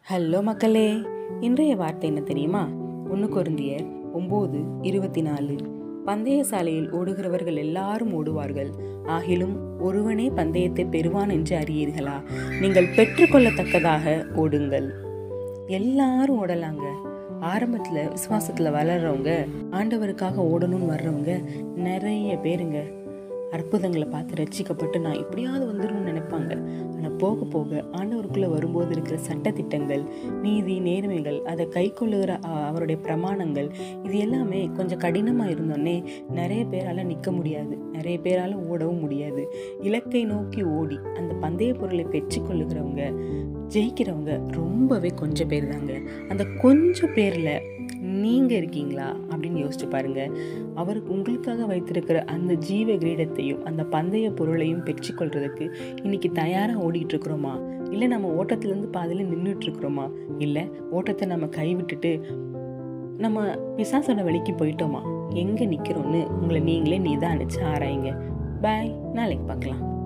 hello மக்களே இன்றைய வார்த்தை என்ன தெரியுமா ஒன்று கொருந்தியர் ஒம்பது இருபத்தி நாலு பந்தய சாலையில் ஓடுகிறவர்கள் எல்லாரும் ஓடுவார்கள் ஆகிலும் ஒருவனே பந்தயத்தை பெறுவான் என்று அறியீர்களா நீங்கள் பெற்றுக்கொள்ளத்தக்கதாக ஓடுங்கள் எல்லாரும் ஓடலாங்க ஆரம்பத்தில் விசுவாசத்தில் வளர்றவங்க ஆண்டவருக்காக ஓடணும்னு வர்றவங்க நிறைய பேருங்க அற்புதங்களை பார்த்து ரட்சிக்கப்பட்டு நான் எப்படியாவது வந்துடும் நினைப்பாங்க ஆனால் போக போக ஆண்டவருக்குள்ளே வரும்போது இருக்கிற சட்டத்திட்டங்கள் நீதி நேர்மைகள் அதை கை கொள்ளுகிற அவருடைய பிரமாணங்கள் இது எல்லாமே கொஞ்சம் கடினமாக இருந்தோடனே நிறைய பேரால் நிற்க முடியாது நிறைய பேரால் ஓடவும் முடியாது இலக்கை நோக்கி ஓடி அந்த பந்தய பொருளை பெற்றுக்கொள்ளுகிறவங்க ஜெயிக்கிறவங்க ரொம்பவே கொஞ்சம் பேர் தாங்க அந்த கொஞ்சம் பேரில் நீங்கள் இருக்கீங்களா அப்படின்னு யோசிச்சு பாருங்க அவர் உங்களுக்காக வைத்திருக்கிற அந்த ஜீவ கிரீடத்தையும் அந்த பந்தய பொருளையும் பெற்றுக்கொள்றதுக்கு இன்னைக்கு தயாராக ஓடிட்டு இருக்கிறோமா இல்லை நம்ம ஓட்டத்துலேருந்து பாதியில் நின்றுட்டு இருக்கிறோமா இல்லை ஓட்டத்தை நம்ம கைவிட்டுட்டு நம்ம பிசாசோட வழிக்கு போயிட்டோமா எங்கே நிற்கிறோன்னு உங்களை நீங்களே நிதானிச்சு ஆராயுங்க பாய் நாளைக்கு பார்க்கலாம்